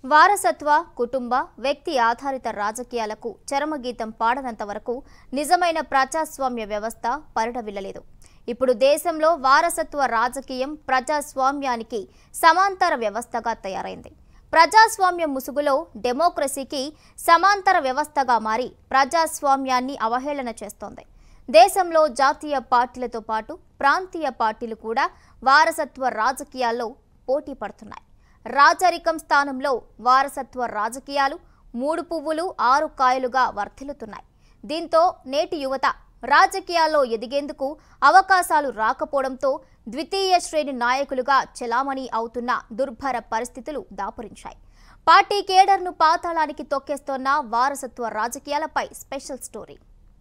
వారసత్వ కుటుంబ వ్యక్తి ఆధారిత రాజకీయాలకు చరమగీతం పాడనంత వరకు నిజమైన ప్రజాస్వామ్య వ్యవస్థ పరిడవిల్లలేదు ఇప్పుడు దేశంలో వారసత్వ రాజకీయం ప్రజాస్వామ్యానికి సమాంతర వ్యవస్థగా తయారైంది ప్రజాస్వామ్య ముసుగులో డెమోక్రసీకి సమాంతర వ్యవస్థగా మారి ప్రజాస్వామ్యాన్ని అవహేళన చేస్తోంది దేశంలో జాతీయ పార్టీలతో పాటు ప్రాంతీయ పార్టీలు కూడా వారసత్వ రాజకీయాల్లో పోటీ పడుతున్నాయి రాజరికం స్థానంలో వారసత్వ రాజకీయాలు మూడు పువ్వులు ఆరు కాయలుగా వర్ధిల్లుతున్నాయి దీంతో నేటి యువత రాజకీయాల్లో ఎదిగేందుకు అవకాశాలు రాకపోవడంతో ద్వితీయ శ్రేణి నాయకులుగా చెలామణి అవుతున్న దుర్భర పరిస్థితులు దాపురించాయి పార్టీ కేడర్ను పాతాళానికి తొక్కేస్తోన్న వారసత్వ రాజకీయాలపై స్పెషల్ స్టోరీ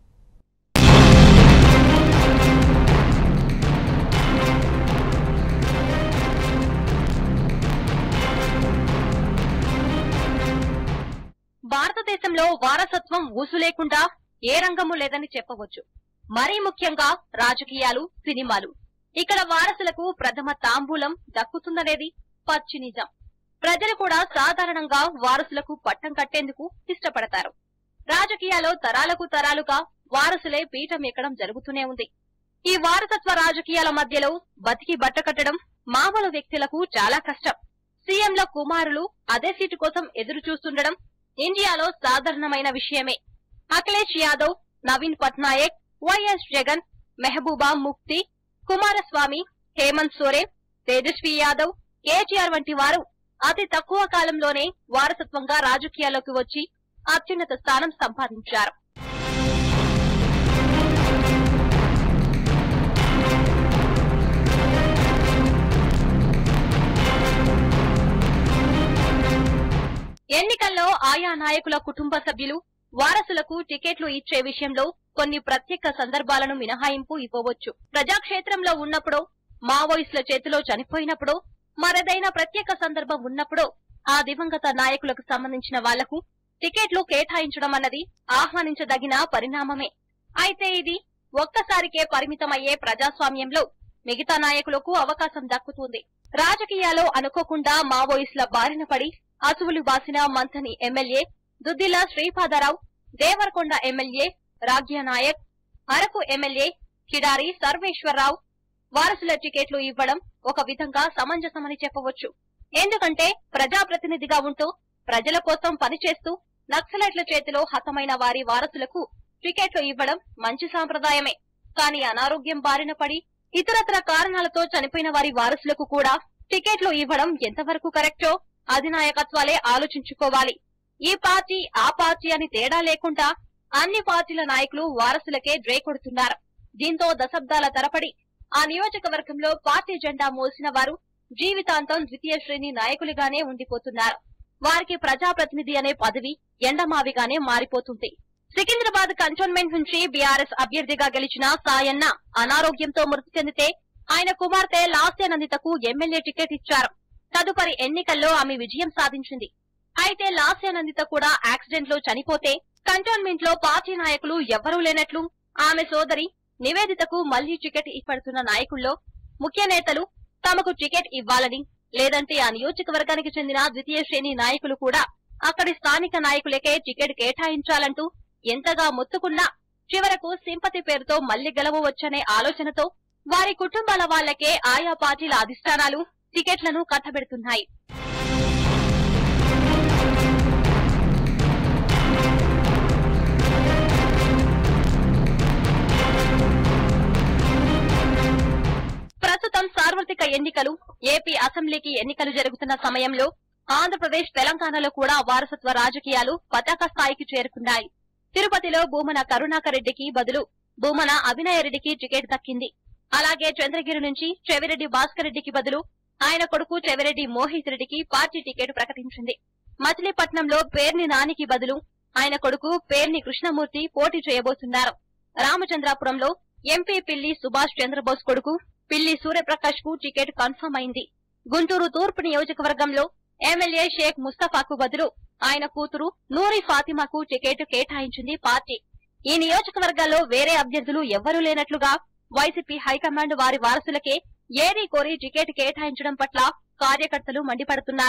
భారతదేశంలో వారసత్వం ఊసు లేకుండా ఏ రంగము లేదని చెప్పవచ్చు మరీ ముఖ్యంగా రాజకీయాలు సినిమాలు ఇక్కడ వారసులకు ప్రథమ తాంబూలం దక్కుతుందనేది పచ్చి నిజం ప్రజలు కూడా సాధారణంగా వారసులకు పట్టం కట్టేందుకు ఇష్టపడతారు రాజకీయాల్లో తరాలకు తరాలుగా వారసులే పీఠం ఎక్కడం జరుగుతూనే ఉంది ఈ వారసత్వ రాజకీయాల మధ్యలో బతికి బట్టకట్టడం మామూలు వ్యక్తులకు చాలా కష్టం సీఎంల కుమారులు అదే సీటు కోసం ఎదురు చూస్తుండడం ఇండియాలో సాధారణమైన విషయమే అఖిలేష్ యాదవ్ నవీన్ పట్నాయక్ వైఎస్ జగన్ మెహబూబా ముఫ్తీ కుమారస్వామి హేమంత్ సోరెన్ తేజస్వి యాదవ్ కేటీఆర్ వంటి వారు అతి తక్కువ కాలంలోనే వారసత్వంగా రాజకీయాల్లోకి వచ్చి అత్యున్నత స్థానం సంపాదించారు ఎన్నికల్లో ఆయా నాయకుల కుటుంబ సభ్యులు వారసులకు టికెట్లు ఇచ్చే విషయంలో కొన్ని ప్రత్యేక సందర్భాలను మినహాయింపు ఇవ్వవచ్చు ప్రజాక్షేత్రంలో ఉన్నప్పుడో మావోయిస్టుల చేతిలో చనిపోయినప్పుడో మరేదైనా ప్రత్యేక సందర్భం ఉన్నప్పుడో ఆ దివంగత నాయకులకు సంబంధించిన వాళ్లకు టికెట్లు కేటాయించడం అన్నది ఆహ్వానించదగిన పరిణామమే అయితే ఇది ఒక్కసారికే పరిమితమయ్యే ప్రజాస్వామ్యంలో మిగతా నాయకులకు అవకాశం దక్కుతుంది రాజకీయాల్లో అనుకోకుండా మావోయిస్టుల బారిన పడి అసువులు బాసిన Manthani MLA Duddilla Sripadarao Devarakonda MLA Ragya Naik Araku MLA Kidari Sarveswararao వారసుల టికెట్లు ఇవ్వడం ఒక విధంగా సమంజసమని చెప్పవచ్చు ఎందుకంటే ప్రజాప్రతినిధిగా ఉంటూ ప్రజల కోసం పనిచేస్తూ నక్సలైట్ల చేతిలో హతమైన వారి వారసులకు టికెట్లు ఇవ్వడం మంచి సాంప్రదాయమే కానీ అనారోగ్యం బారిన పడి ఇతరత్ర కారణాలతో చనిపోయిన వారి వారసులకు కూడా టికెట్లు ఇవ్వడం ఎంతవరకు కరెక్టో అధినాయకత్వాలే ఆలోచించుకోవాలి ఈ పార్టీ ఆ పార్టీ అని తేడా లేకుండా అన్ని పార్టీల నాయకులు వారసులకే డ్రే కొడుతున్నారు దీంతో దశాబ్దాల తరపడి ఆ నియోజకవర్గంలో పార్టీ జెండా మోసిన వారు జీవితాంతం ద్వితీయ శ్రేణి నాయకులుగానే ఉండిపోతున్నారు వారికి ప్రజాప్రతినిధి అనే పదవి ఎండమావిగానే మారిపోతుంది సికింద్రాబాద్ కంటోన్మెంట్ నుంచి బీఆర్ఎస్ అభ్యర్థిగా గెలిచిన సాయన్న అనారోగ్యంతో మృతి చెందితే ఆయన కుమార్తె లాస్యానందితకు ఎమ్మెల్యే టికెట్ ఇచ్చారు తదుపరి ఎన్నికల్లో ఆమె విజయం సాధించింది అయితే లాస్యానందిత కూడా యాక్సిడెంట్ లో చనిపోతే కంటోన్మెంట్ లో పార్టీ నాయకులు ఎవ్వరూ లేనట్లు ఆమె సోదరి నివేదితకు మళ్లీ టికెట్ ఇప్పడుతున్న నాయకుల్లో ముఖ్య నేతలు తమకు టికెట్ ఇవ్వాలని లేదంటే ఆ నియోజకవర్గానికి చెందిన ద్వితీయ శ్రేణి నాయకులు కూడా అక్కడి స్థానిక నాయకులకే టికెట్ కేటాయించాలంటూ ఎంతగా మొత్తుకున్నా చివరకు సింపతి పేరుతో మళ్లీ గెలవవచ్చనే ఆలోచనతో వారి కుటుంబాల వాళ్లకే ఆయా పార్టీల అధిష్టానాలు టికెట్లను కట్టబెడుతున్నాయి ప్రస్తుతం సార్వత్రిక ఎన్నికలు ఏపీ అసెంబ్లీకి ఎన్నికలు జరుగుతున్న సమయంలో ఆంధ్రప్రదేశ్ తెలంగాణలో కూడా వారసత్వ రాజకీయాలు పతాక స్థాయికి చేరుకున్నాయి తిరుపతిలో భూమన కరుణాకర్ రెడ్డికి బదులు భూమన అభినయ రెడ్డికి టికెట్ దక్కింది అలాగే చంద్రగిరి నుంచి చెవిరెడ్డి భాస్కర్ రెడ్డికి బదులు ఆయన కొడుకు చెవిరెడ్డి మోహిత్ రెడ్డికి పార్టీ టికెట్ ప్రకటించింది మచిలీపట్నంలో పేర్ని నానికి బదులు ఆయన కొడుకు పేర్ని కృష్ణమూర్తి పోటీ చేయబోతున్నారు రామచంద్రాపురంలో ఎంపీ పిల్లి సుభాష్ చంద్రబోస్ కొడుకు పిల్లి సూర్యప్రకాష్ కు టికెట్ కన్ఫర్మ్ అయింది గుంటూరు తూర్పు నియోజకవర్గంలో ఎమ్మెల్యే షేక్ ముస్తఫాకు బదులు ఆయన కూతురు నూరి ఫాతిమాకు టికెట్ కేటాయించింది పార్టీ ఈ నియోజకవర్గాల్లో వేరే అభ్యర్థులు ఎవ్వరూ లేనట్లుగా వైసీపీ హైకమాండ్ వారి వారసులకే ఏరి కోరి టికెట్ కేటాయించడం పట్ల కార్యకర్తలు మండిపడుతున్నారు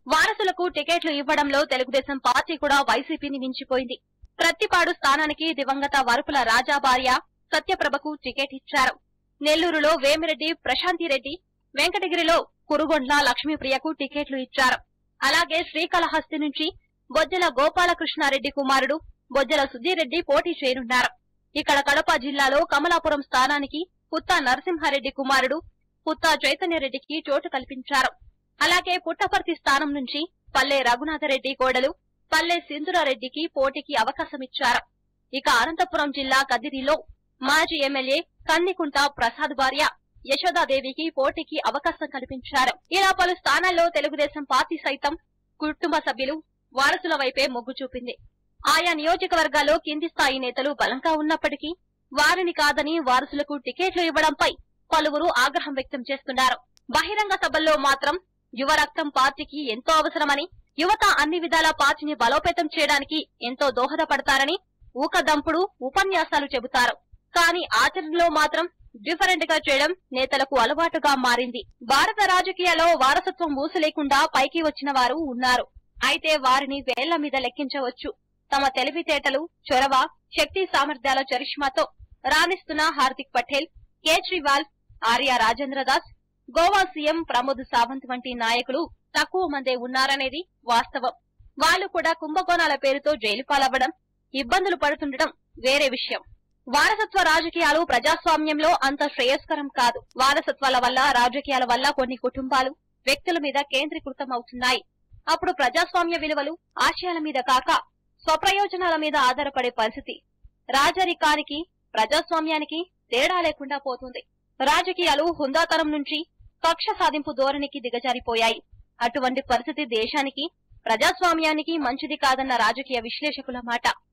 వారసులకు టికెట్లు ఇవ్వడంలో తెలుగుదేశం పార్టీ కూడా వైసీపీని మించిపోయింది ప్రత్తిపాడు స్థానానికి దివంగత వరపుల రాజా భార్య సత్యప్రభకు టికెట్ ఇచ్చారు నెల్లూరులో వేమిరెడ్డి ప్రశాంతిరెడ్డి వెంకటగిరిలో కురుగొండ్ల లక్ష్మీప్రియకు టికెట్లు ఇచ్చారు అలాగే శ్రీకాళహస్తి నుంచి బొజ్జల గోపాలకృష్ణారెడ్డి కుమారుడు బొజ్జల సుధీరెడ్డి పోటీ చేయనున్నారు ఇక్కడ కడప జిల్లాలో కమలాపురం స్థానానికి పుత్తా నరసింహారెడ్డి కుమారుడు పుత్తా చైతన్యరెడ్డికి చోటు కల్పించారు అలాగే పుట్టపర్తి స్థానం నుంచి పల్లె రఘునాథరెడ్డి కోడలు పల్లె సింధురారెడ్డికి పోటీకి అవకాశమిచ్చారు ఇక అనంతపురం జిల్లా కదిరిలో మాజీ ఎమ్మెల్యే కందికుంట ప్రసాద్ భార్య యశోదాదేవికి పోటీకి అవకాశం కల్పించారు ఇలా పలు స్థానాల్లో తెలుగుదేశం పార్టీ సైతం కుటుంబ సభ్యులు వారసుల వైపే మొగ్గు చూపింది ఆయా నియోజకవర్గాల్లో కింది స్థాయి నేతలు బలంగా ఉన్నప్పటికీ వారిని కాదని వారసులకు టికెట్లు ఇవ్వడంపై పలువురు ఆగ్రహం వ్యక్తం చేస్తున్నారు బహిరంగ సభల్లో మాత్రం యువ రక్తం పార్టీకి ఎంతో అవసరమని యువత అన్ని విధాల పార్టీని బలోపేతం చేయడానికి ఎంతో దోహదపడతారని ఊకదంపుడు ఉపన్యాసాలు చెబుతారు కానీ ఆచరణలో మాత్రం డిఫరెంట్ గా చేయడం నేతలకు అలవాటుగా మారింది భారత రాజకీయాల్లో వారసత్వం ఊసు లేకుండా పైకి వచ్చిన వారు ఉన్నారు అయితే వారిని వేళ్ల మీద లెక్కించవచ్చు తమ తెలివితేటలు చొరవ శక్తి సామర్థ్యాల చరిష్మాతో రాణిస్తున్న హార్దిక్ పటేల్ కేజ్రీవాల్ ఆర్య రాజేంద్ర దాస్ గోవా సీఎం ప్రమోద్ సావంత్ వంటి నాయకులు తక్కువ మందే ఉన్నారనేది వాస్తవం వాళ్ళు కూడా కుంభకోణాల పేరుతో జైలు పాలవ్వడం ఇబ్బందులు పడుతుండటం వేరే విషయం వారసత్వ రాజకీయాలు ప్రజాస్వామ్యంలో అంత శ్రేయస్కరం కాదు వారసత్వాల వల్ల రాజకీయాల వల్ల కొన్ని కుటుంబాలు వ్యక్తుల మీద కేంద్రీకృతం అవుతున్నాయి అప్పుడు ప్రజాస్వామ్య విలువలు ఆశయాల మీద కాక స్వప్రయోజనాల మీద ఆధారపడే పరిస్థితి రాజరికానికి ప్రజాస్వామ్యానికి తేడా లేకుండా పోతుంది రాజకీయాలు హుందాతనం నుంచి కక్ష సాధింపు ధోరణికి దిగజారిపోయాయి అటువంటి పరిస్థితి దేశానికి ప్రజాస్వామ్యానికి మంచిది కాదన్న రాజకీయ విశ్లేషకుల మాట